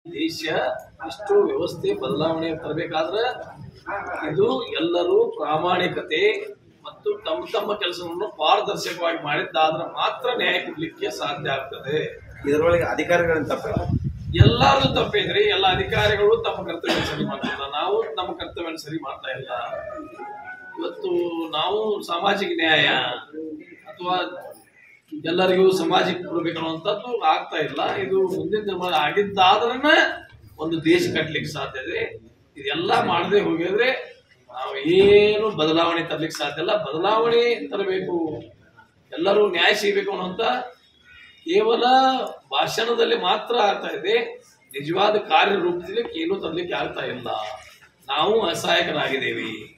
ದೇಶ ಇಷ್ಟು ವ್ಯವಸ್ಥೆ ಬದಲಾವಣೆ ತರಬೇಕಾದ್ರೆ ಇದು ಎಲ್ಲರೂ ಪ್ರಾಮಾಣಿಕತೆ ಮತ್ತು ತಮ್ಮ ತಮ್ಮ ಕೆಲಸವನ್ನು ಪಾರದರ್ಶಕವಾಗಿ ಮಾಡಿದ್ದಾದ್ರೆ ಮಾತ್ರ ನ್ಯಾಯ ಕೊಡ್ಲಿಕ್ಕೆ ಸಾಧ್ಯ ಆಗ್ತದೆ ಇದರೊಳಗೆ ಅಧಿಕಾರಿಗಳನ್ನ ತಪ್ಪಿಲ್ಲ ಎಲ್ಲಾರು ತಪ್ಪಿದ್ರಿ ಎಲ್ಲ ಅಧಿಕಾರಿಗಳು ತಮ್ಮ ಕರ್ತವ್ಯ ಸರಿ ಮಾಡ್ತಿಲ್ಲ ನಾವು ನಮ್ಮ ಕರ್ತವ್ಯ ಸರಿ ಮಾಡ್ತಾ ಇಲ್ಲ ಇವತ್ತು ನಾವು ಸಾಮಾಜಿಕ ನ್ಯಾಯ ಅಥವಾ ಎಲ್ಲರಿಗೂ ಸಮಾಜಕ್ಕೆ ಕೊಡಬೇಕು ಅನ್ನುವಂಥದ್ದು ಆಗ್ತಾ ಇಲ್ಲ ಇದು ಮುಂದಿನ ದಿನ ಆಗಿದ್ದಾದ್ರೆ ಒಂದು ದೇಶ ಕಟ್ಲಿಕ್ಕೆ ಸಾಧ್ಯ ಇದೆ ಇದೆಲ್ಲ ಮಾಡದೆ ಹೋಗಿದ್ರೆ ನಾವು ಏನು ಬದಲಾವಣೆ ತರ್ಲಿಕ್ಕೆ ಸಾಧ್ಯ ಇಲ್ಲ ಬದಲಾವಣೆ ತರಬೇಕು ಎಲ್ಲರೂ ನ್ಯಾಯ ಸಿಗಬೇಕು ಅನ್ನುವಂಥ ಕೇವಲ ಭಾಷಣದಲ್ಲಿ ಮಾತ್ರ ಆಗ್ತಾ ಇದೆ ನಿಜವಾದ ಕಾರ್ಯರೂಪದಲ್ಲಿ ಏನೂ ತರಲಿಕ್ಕೆ ಆಗ್ತಾ ಇಲ್ಲ ನಾವು ಅಸಹಾಯಕರಾಗಿದ್ದೇವೆ